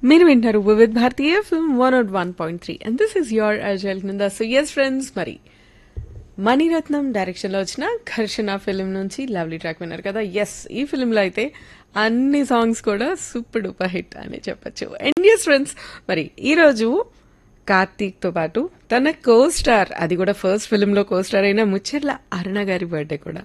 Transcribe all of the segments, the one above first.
మీరు వింటారు Vividh Bharati film one not one point three and this is your అజల్ Nanda so yes friends మరి మణిరత్నం డైరెక్షన్లో వచ్చిన ఘర్షణ ఫిలిం నుంచి లవ్లీ ట్రాక్ విన్నారు కదా ఎస్ ఈ ఫిలింలో అయితే అన్ని సాంగ్స్ కూడా సూపర్ డూపర్ హిట్ అని చెప్పొచ్చు అండ్ ఎస్ ఫ్రెండ్స్ మరి ఈరోజు కార్తీక్తో పాటు తన కో స్టార్ అది కూడా ఫస్ట్ ఫిలింలో కో స్టార్ అయిన ముచ్చెర్ల అరుణ గారి బర్త్డే కూడా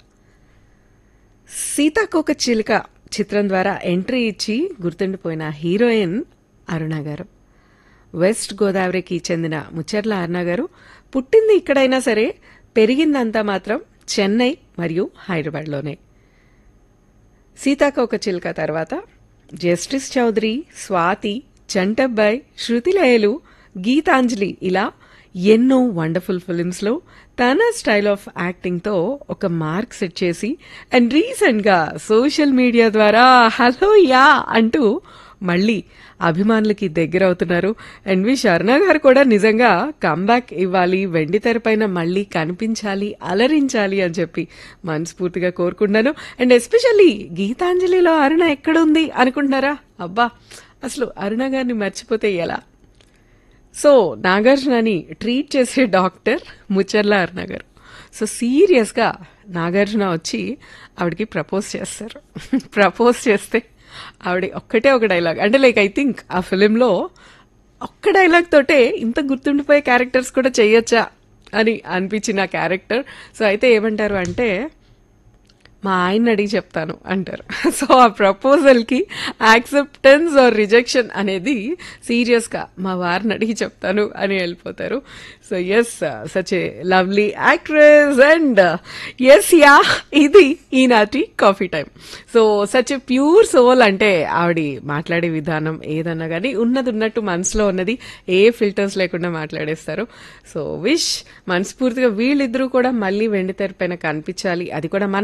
సీతాకోక చిలుక చిత్రం ద్వారా ఎంట్రీ ఇచ్చి గుర్తుండిపోయిన హీరోయిన్ అరుణ గారు వెస్ట్ గోదావరికి చెందిన ముచ్చర్ల అరుణ గారు పుట్టింది ఇక్కడైనా సరే పెరిగిందంతా మాత్రం చెన్నై మరియు హైదరాబాద్లోనే సీతాకోక చిలుక తర్వాత జస్టిస్ చౌదరి స్వాతి చంటబ్బాయ్ శృతిలయలు గీతాంజలి ఇలా ఎన్నో వండర్ఫుల్ ఫిలిమ్స్లో తన స్టైల్ ఆఫ్ యాక్టింగ్తో ఒక మార్క్ సెట్ చేసి అండ్ రీసెంట్గా సోషల్ మీడియా ద్వారా హలో యా అంటూ మళ్ళీ అభిమానులకి దగ్గర అవుతున్నారు అండ్ వి శర్ణ గారు కూడా నిజంగా కంబ్యాక్ ఇవ్వాలి వెండి తెరపైన మళ్ళీ కనిపించాలి అలరించాలి అని చెప్పి మనస్ఫూర్తిగా కోరుకుంటున్నాను అండ్ ఎస్పెషల్లీ గీతాంజలిలో అరుణ ఎక్కడుంది అనుకుంటున్నారా అబ్బా అసలు అరుణ గారిని మర్చిపోతే ఎలా సో నాగార్జునని ట్రీట్ చేసే డాక్టర్ ముచ్చర్ల అరుణ గారు సో సీరియస్గా నాగార్జున వచ్చి ఆవిడకి ప్రపోజ్ చేస్తారు ప్రపోజ్ చేస్తే ఆవిడ ఒక్కటే ఒక డైలాగ్ అంటే లైక్ ఐ థింక్ ఆ ఫిలింలో ఒక్క డైలాగ్ తోటే ఇంత గుర్తుండిపోయే క్యారెక్టర్స్ కూడా చేయొచ్చా అని అనిపించిన క్యారెక్టర్ సో అయితే ఏమంటారు అంటే మా ఆయన అడిగి చెప్తాను అంటారు సో ఆ ప్రపోజల్కి యాక్సెప్టెన్స్ ఆర్ రిజెక్షన్ అనేది సీరియస్గా మా వారిని అడిగి చెప్తాను అని వెళ్ళిపోతారు so yes such a lovely actress and yes ya ఇది ఈనాటి coffee time so such a pure soul అంటే ఆవిడ మాట్లాడే విధానం ఏదన్నా కానీ ఉన్నది ఉన్నట్టు మనసులో ఉన్నది ఏ ఫిల్టర్స్ లేకుండా మాట్లాడేస్తారు సో విష్ మనస్ఫూర్తిగా వీళ్ళిద్దరూ కూడా మళ్ళీ వెండి తెరపైన కనిపించాలి అది కూడా మన